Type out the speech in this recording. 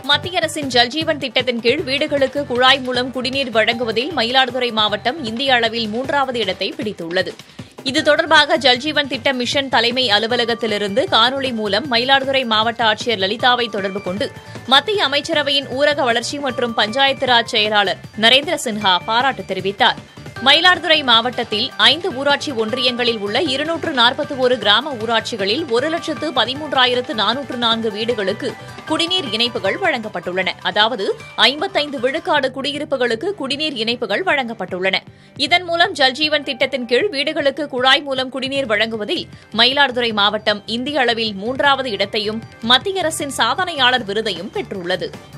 மத்திய அரசின் ஜல்ஜீவன் திட்டத்தின் கீழ் வீடுகளுக்கு குழாய் மூலம் குடிநீர் வழங்குவதில் மயிலாடுதுறை மாவட்டம் இந்திய அளவில் மூன்றாவது இடத்தை பிடித்துள்ளது இது தொடர்பாக ஜல்ஜீவன் திட்ட மிஷன் தலைமை அலுவலகத்திலிருந்து காணொலி மூலம் மயிலாடுதுறை மாவட்ட ஆட்சியர் லலிதாவை தொடர்பு கொண்டு மத்திய அமைச்சரவையின் ஊரக வளர்ச்சி மற்றும் பஞ்சாயத்து ராஜ் செயலாளர் நரேந்திர சின்ஹா பாராட்டு தெரிவித்தார் மயிலாடுதுறை மாவட்டத்தில் ஐந்து ஊராட்சி ஒன்றியங்களில் உள்ள இருநூற்று நாற்பத்தி ஒரு கிராம ஊராட்சிகளில் ஒரு லட்சத்து பதிமூன்றாயிரத்து நானூற்று நான்கு வீடுகளுக்கு குடிநீர் இணைப்புகள் வழங்கப்பட்டுள்ளன அதாவது ஐம்பத்தைந்து விழுக்காடு குடியிருப்புகளுக்கு குடிநீர் இணைப்புகள் வழங்கப்பட்டுள்ளன இதன் மூலம் ஜல்ஜீவன் திட்டத்தின் கீழ் வீடுகளுக்கு குழாய் மூலம் குடிநீர் வழங்குவதில் மயிலாடுதுறை மாவட்டம் இந்திய அளவில் மூன்றாவது இடத்தையும் மத்திய அரசின் சாதனையாளர் விருதையும் பெற்றுள்ளது